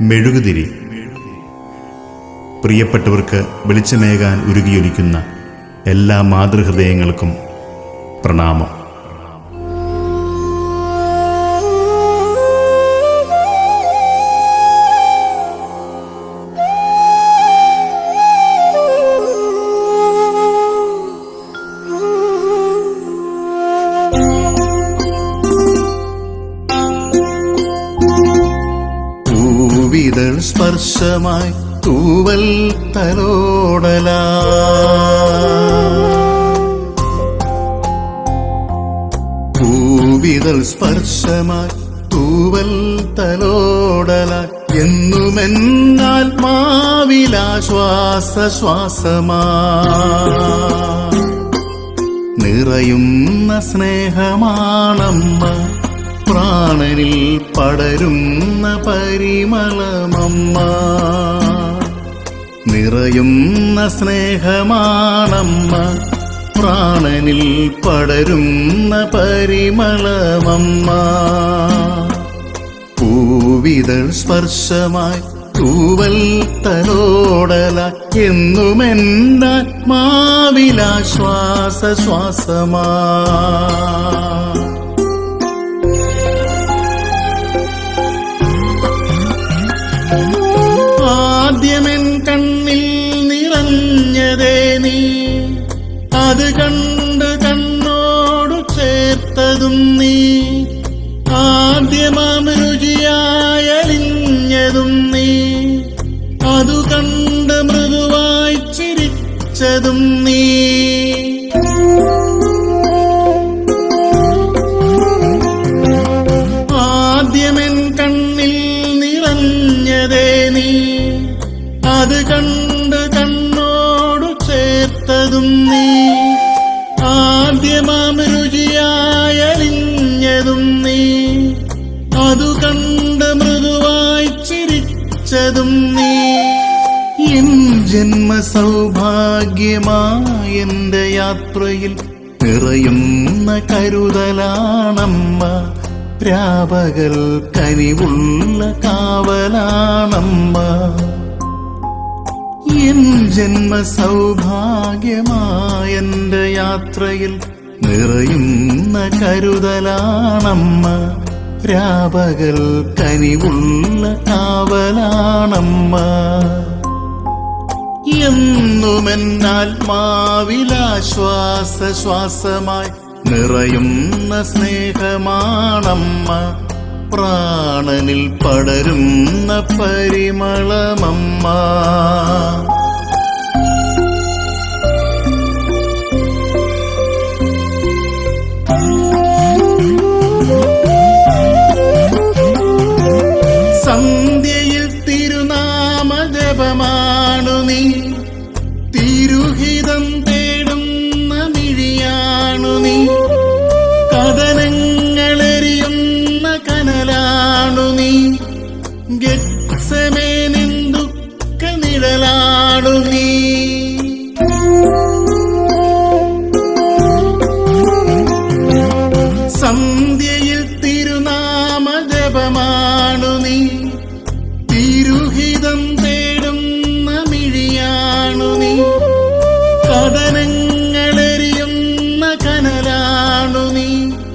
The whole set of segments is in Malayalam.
മെഴുകുതിരി പ്രിയപ്പെട്ടവർക്ക് വെളിച്ചമേകാൻ ഉരുകിയൊലിക്കുന്ന എല്ലാ മാതൃഹൃദയങ്ങൾക്കും പ്രണാമം പൂവിതൾ സ്പർശമായി തൂവൽ തലോടല പൂവിതൾ സ്പർശമായി തൂവൽ തലോടല എന്നുമെന്നാത്മാവിലാശ്വാസ ശ്വാസമാ നിറയുന്ന സ്നേഹമാണമ്മ പ്രാണനിൽ പടരുന്ന പരിമളമമ്മ നിറയുന്ന സ്നേഹമാണമ്മ പ്രാണനിൽ പടരുന്ന പരിമളമമ്മ പൂവിതൾ സ്പർശമായി തൂവൽ തലോടല എന്നുമെന്നാത്മാവിലാശ്വാസ ശ്വാസമാ ആദ്യമെൻ കണ്ണിൽ നിറഞ്ഞതേ നീ അത് കണ്ട് കണ്ണോടു ചേർത്തതും നീ ആദ്യമാം രുചിയായലിഞ്ഞതും നീ അതു കണ്ട് മൃദുവായി ചിരിച്ചതും നീ ആദ്യമെൻ കണ്ണിൽ നിറഞ്ഞതേ നീ അത് കണ്ട് കണ്ണോടു ചേർത്തതും നീ ആദ്യമാം രുചിയായലിഞ്ഞതും നീ അതു കണ്ട് മൃദുവായി ചിരിച്ചതും നീ എൻ ജന്മ സൗഭാഗ്യമായെന്റെ യാത്രയിൽ നിറയുന്ന കരുതലാണമ്മ രാപകൽ കനിവുള്ള കാവലാണമ്മ എൻ ജന്മ സൗഭാഗ്യമായെന്റെ യാത്രയിൽ നിറയുന്ന കരുതലാണമ്മ രാപകൽ കനിവുള്ള കാവലാണമ്മ എന്നുമെന്നാത്മാവിലാശ്വാസ ശ്വാസമായി നിറയുന്ന സ്നേഹമാണമ്മ പ്രാണനിൽ പടരുന്ന പരിമളമമ്മ സന്ധ്യയിൽ തിരുനാമ ജപമാണു നീ തിരുഹിതം തേടുന്ന മിഴിയാണു നീ കഥനങ്ങളെറിയുന്ന കനലാണു നീ ഗത്സമേനിൻ ദുഃഖ നിഴലാണു നീ സന്ധ്യയിൽ തിരുനാമ ജപമാണു നീ തിരുഹിതം തേടുന്ന മിഴിയാണു നീ കഥനങ്ങളെറിയുന്ന കനലാണു നീ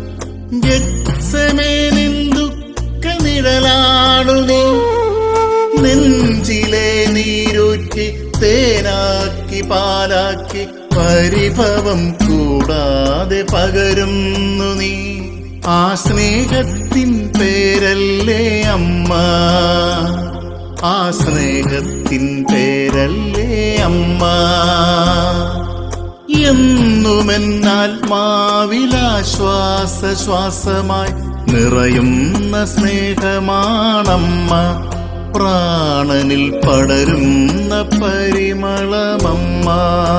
ഗത്സമേനിൻ ദുഃഖ നിഴലാണു നീ നെഞ്ചിലെ നീരൂറ്റി തേനാക്കി പാലാക്കി പരിഭവം കൂടാതെ പകരുന്നു നീ ആ സ്നേഹത്തിൻ പേരല്ലേ അമ്മ ആ സ്നേഹത്തിൻ പേരല്ലേ അമ്മ എന്നുമെന്നാത്മാവിലാശ്വാസ ശ്വാസമായി നിറയുന്ന സ്നേഹമാണമ്മ പ്രാണനിൽ പടരുന്ന പരിമളമമ്മ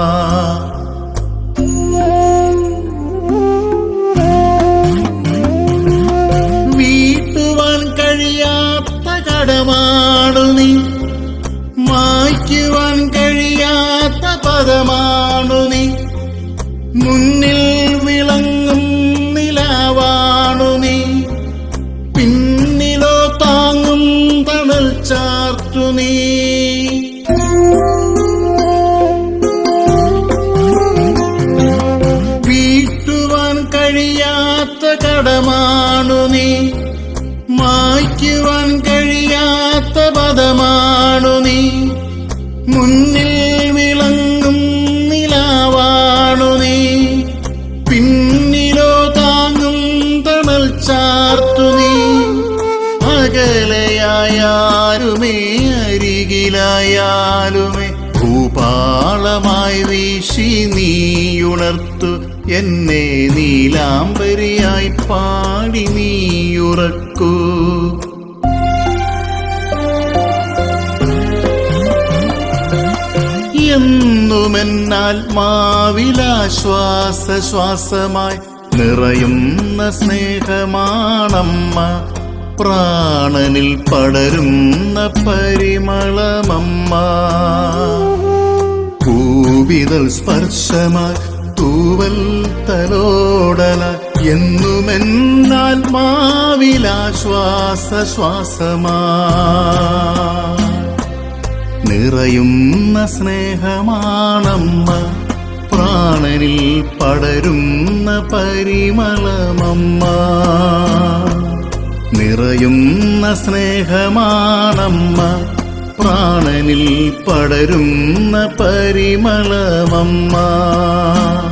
വീട്ടുവാൻ കഴിയാത്ത കടമാണു നീ മായ്ക്കുവാൻ കഴിയാത്ത പദമാണു നീ മുന്നിൽ വിളങ്ങും നിലാവാണു നീ പിന്നിലോ താങ്ങും തണൽ ചാ നീളാളമായി വീശി നീയുണർത്തു എന്നെ നീലാംബരിയായി പാടി നീയുറക്കൂ എന്നുമെന്നാത്മാവിലാശ്വാസ ശ്വാസമായി നിറയുന്ന സ്നേഹമാണമ്മ പ്രാണനിൽ പടരുന്ന പരിമളമമ്മ പൂവിതൽ സ്പർശമായി തൂവൽ തലോടല എന്നുമെന്നാത്മാവിലാശ്വാസ ശ്വാസമായി നിറയുന്ന സ്നേഹമാണമ്മ പ്രാണനിൽ പടരുന്ന പരിമളമമ്മ നിറയുന്ന സ്നേഹമാണമ്മ പ്രാണനിൽ പടരുന്ന പരിമളമമ്മ